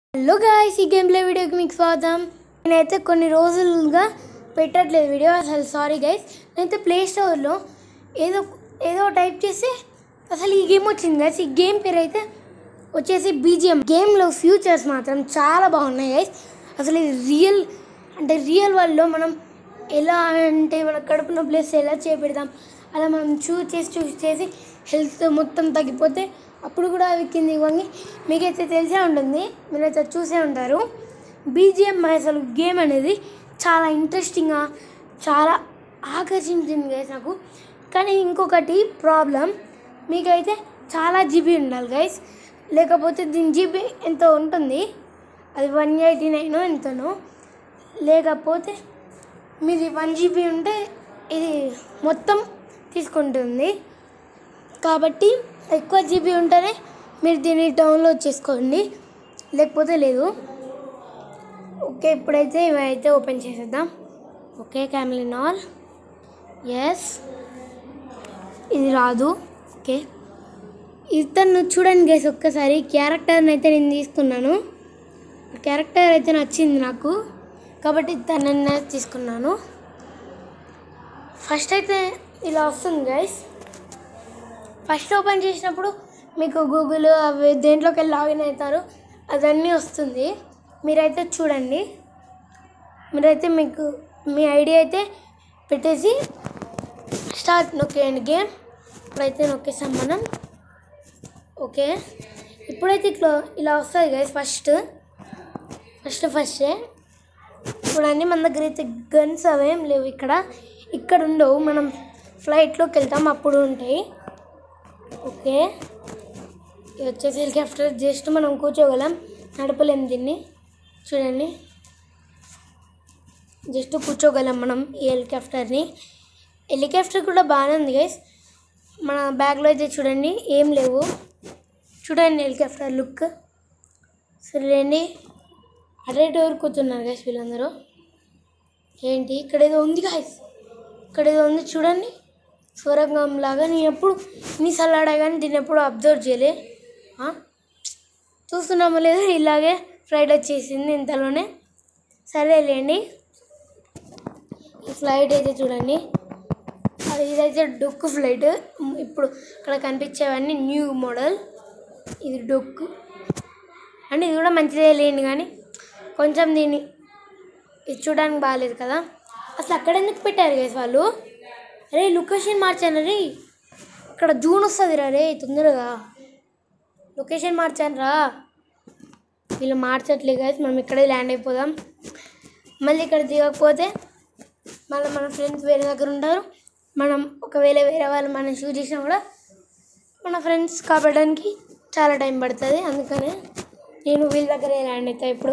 Hello guys ఈ game play వీడియోకి మీకు స్వాగతం నేనైతే కొన్ని రోజులుగా పెట్టట్లేదు వీడియో అసలు సారీ గైస్ నేనైతే ప్లే స్టోర్లో ఏదో ఏదో టైప్ చేసి అసలు ఈ గేమ్ వచ్చింది గైస్ ఈ గేమ్ పేరు అయితే వచ్చేసి బీజిఎం గేమ్లో ఫ్యూచర్స్ మాత్రం చాలా బాగున్నాయి గైస్ అసలు ఇది రియల్ అంటే రియల్ వరల్డ్లో మనం ఎలా అంటే మన కడుపున ప్లేస్ ఎలా చేపెడతాం అలా మనం చూస్ చేసి చూస్ చేసి హెల్త్ మొత్తం తగ్గిపోతే అప్పుడు కూడా అవి కింది వంగి మీకైతే తెలిసే ఉంటుంది మీరైతే చూసే ఉంటారు బీజిఎం అసలు గేమ్ అనేది చాలా ఇంట్రెస్టింగ్గా చాలా ఆకర్షించింది గైస్ నాకు కానీ ఇంకొకటి ప్రాబ్లం మీకైతే చాలా జీబీ ఉండాలి గైస్ లేకపోతే దీని జీబీ ఎంతో ఉంటుంది అది వన్ ఎయిటీ నైన్ ఎంతనో లేకపోతే మీది వన్ జీబీ ఉంటే ఇది మొత్తం తీసుకుంటుంది కాబట్టి ఎక్కువ జీబీ ఉంటేనే మీరు దీన్ని డౌన్లోడ్ చేసుకోండి లేకపోతే లేదు ఓకే ఇప్పుడైతే ఇవైతే ఓపెన్ చేసేద్దాం ఓకే క్యామ్లిన్ ఆల్ ఎస్ ఇది రాదు ఓకే ఇతను చూడండి గేస్ ఒక్కసారి క్యారెక్టర్ని అయితే నేను తీసుకున్నాను క్యారెక్టర్ అయితే నచ్చింది నాకు కాబట్టి తనని తీసుకున్నాను ఫస్ట్ అయితే ఇలా వస్తుంది గైస్ ఫస్ట్ ఓపెన్ చేసినప్పుడు మీకు గూగుల్ అవి దేంట్లోకి వెళ్ళి లాగిన్ అవుతారు అదన్నీ వస్తుంది మీరైతే చూడండి మీరైతే మీకు మీ ఐడి అయితే పెట్టేసి స్టార్ట్ నొక్కేయండి గేమ్ ఇప్పుడైతే నొక్కేసాం మనం ఓకే ఇప్పుడైతే ఇట్లా ఇలా వస్తుంది గైస్ ఫస్ట్ ఫస్ట్ ఫస్టే చూడండి మన దగ్గర అయితే గన్స్ అవేం లేవు ఇక్కడ ఇక్కడ ఉండవు మనం ఫ్లైట్లోకి వెళ్తాం అప్పుడు ఉంటాయి ఓకే ఇది వచ్చేసి హెలికాప్టర్ జస్ట్ మనం కూర్చోగలం నడపలేం దీన్ని చూడండి జస్ట్ కూర్చోగలం మనం ఈ హెలికాప్టర్ని హెలికాప్టర్ కూడా బాగానే ఉంది గైస్ మన బ్యాగ్లో అయితే చూడండి ఏం లేవు చూడండి హెలికాప్టర్ లుక్ సరేండి అటే డోర్ కూర్చున్నారు గైస్ వీళ్ళందరూ ఏంటి ఇక్కడ ఏదో ఉంది గాయస్ ఇక్కడ ఏదో ఉంది చూడండి స్వరంగం లాగా నేను ఎప్పుడు ఇన్నిసార్లు ఆడా కానీ దీన్ని ఎప్పుడు అబ్జర్వ్ చేయలే ఆ? చూస్తున్నామో లేదో ఇలాగే ఫ్లైట్ వచ్చేసింది ఇంతలోనే సరేలేండి ఈ ఫ్లైట్ అయితే చూడండి అది ఇదైతే డొక్కు ఫ్లైట్ ఇప్పుడు ఇక్కడ కనిపించేవన్నీ న్యూ మోడల్ ఇది డొక్కు అంటే ఇది కూడా మంచిదే లేండి కానీ కొంచెం దీన్ని ఇది చూడడానికి బాగాలేదు కదా అసలు అక్కడ ఎందుకు పెట్టారు గైస్ వాళ్ళు అరే లొకేషన్ మార్చాను రే ఇక్కడ జూన్ వస్తుంది రా రే తొందరగా లొకేషన్ మార్చాను రా వీళ్ళు మార్చట్లే గైస్ మనం ఇక్కడే ల్యాండ్ అయిపోదాం మళ్ళీ ఇక్కడ దిగకపోతే మళ్ళీ మన ఫ్రెండ్స్ వేరే దగ్గర ఉంటారు మనం ఒకవేళ వేరే వాళ్ళు మనం షూట్ చేసినా కూడా మన ఫ్రెండ్స్ కాపాడడానికి చాలా టైం పడుతుంది అందుకనే నేను వీళ్ళ దగ్గరే ల్యాండ్ అవుతా ఇప్పుడు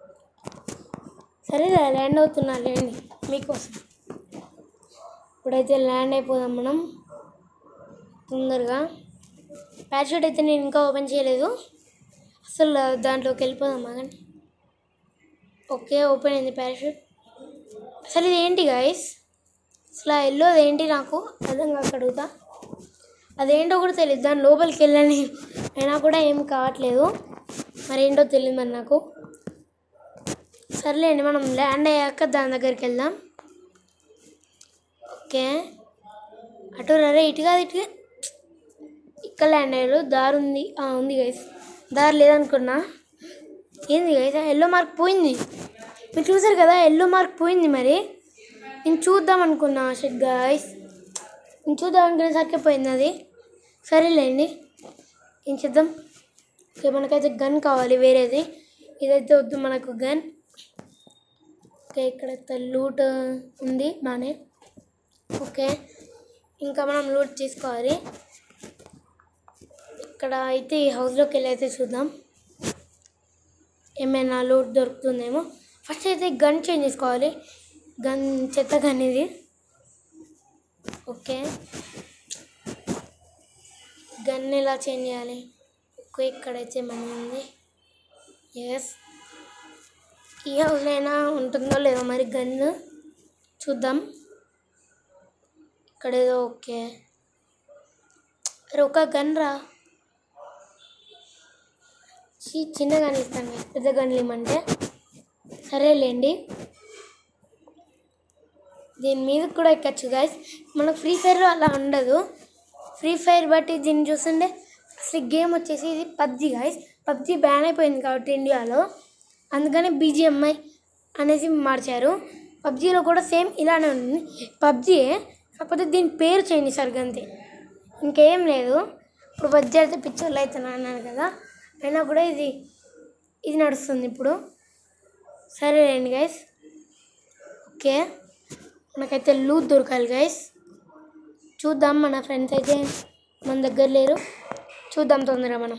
సరే ల్యాండ్ అవుతున్నా లేండి మీకోసం ఇప్పుడైతే ల్యాండ్ అయిపోదాం మనం తొందరగా ప్యారాషూట్ అయితే నేను ఇంకా ఓపెన్ చేయలేదు అసలు దాంట్లోకి వెళ్ళిపోదాం ఆగండి ఓకే ఓపెన్ అయింది ప్యారాషూట్ అసలు ఇది ఏంటి గాయస్ అసలు ఆ ఎల్లో అదేంటి నాకు అర్థం కాక అడుగుతా అదేంటో కూడా తెలియదు దాని లోపలికి వెళ్ళని అయినా కూడా ఏం కావట్లేదు మరి ఏంటో తెలియదు మరి నాకు సర్లేండి మనం ల్యాండ్ అయ్యాక దాని దగ్గరికి వెళ్దాం ఓకే అటు రరే ఇటు కాదు ఇటు ఇక్కడ ల్యాండ్ అయ్యారు దారి ఉంది ఆ, ఉంది గైస్ దారి లేదనుకున్నా ఏంది గైస్ ఎల్లో మార్క్ పోయింది మీరు చూసారు కదా ఎల్లో మార్క్ పోయింది మరి నేను చూద్దాం అనుకున్నా షెట్ గాయస్ నేను చూద్దాం అనుకునేసరికి పోయింది అది సరేలేండి ఏం చేద్దాం ఓకే మనకైతే గన్ కావాలి వేరేది ఇదైతే వద్దు మనకు గన్ ఓకే ఇక్కడ లూట్ ఉంది బాగానే ఓకే ఇంకా మనం లూట్ తీసుకోవాలి ఇక్కడ అయితే ఈ హౌస్లోకి వెళ్ళి అయితే చూద్దాం ఏమైనా లూట్ దొరుకుతుందేమో ఫస్ట్ అయితే గన్ చేంజ్ చేసుకోవాలి గన్ చెత్త గన్ ఇది ఓకే గన్ ఎలా చేంజ్ చేయాలి ఓకే ఇక్కడైతే మనీ ఉంది ఎస్ ఈ హౌస్లో అయినా ఉంటుందో లేదో మరి గన్ చూద్దాం ఇక్కడ ఏదో ఓకే అరే ఒక గన్ రా చి చిన్న గన్లు ఇస్తాను guys. పెద్ద గన్లు ఇమ్మంటే సరేలేండి దీని మీద కూడా ఎక్కచ్చు గాయస్ మనకు ఫ్రీ ఫైర్లో అలా ఉండదు ఫ్రీ ఫైర్ బట్టి దీన్ని చూస్తుంటే అసలు గేమ్ వచ్చేసి ఇది పబ్జి గాయస్ పబ్జి బ్యాన్ అయిపోయింది కాబట్టి ఇండియాలో అందుకని బీజిఎంఐ అనేసి మార్చారు పబ్జిలో కూడా సేమ్ ఇలానే ఉంది పబ్జియే కాకపోతే దీని పేరు చేయండి సరిగ్గా అంతే ఇంకేం లేదు ఇప్పుడు పబ్జి అయితే పిక్చర్లు అవుతున్నా అన్నాను కదా అయినా కూడా ఇది ఇది నడుస్తుంది ఇప్పుడు సరేలేండి గైస్ ఓకే మనకైతే లూత్ దొరకాలి గైస్ చూద్దాం మన ఫ్రెండ్స్ అయితే మన దగ్గర లేరు చూద్దాం తొందరగా మనం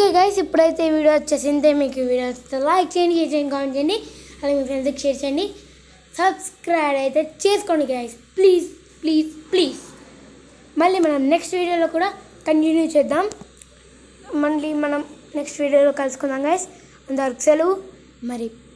ఓకే గైస్ ఇప్పుడైతే ఈ వీడియో వచ్చేసిందే మీకు ఈ వీడియో వస్తే లైక్ చేయండి షేర్ చేయండి కామెంట్ చేయండి అలాగే మీ ఫ్రెండ్స్కి షేర్ చేయండి సబ్స్క్రైబ్ అయితే చేసుకోండి గైస్ ప్లీజ్ ప్లీజ్ ప్లీజ్ మళ్ళీ మనం నెక్స్ట్ వీడియోలో కూడా కంటిన్యూ చేద్దాం మళ్ళీ మనం నెక్స్ట్ వీడియోలో కలుసుకుందాం గైస్ అంతవరకు సెలవు మరి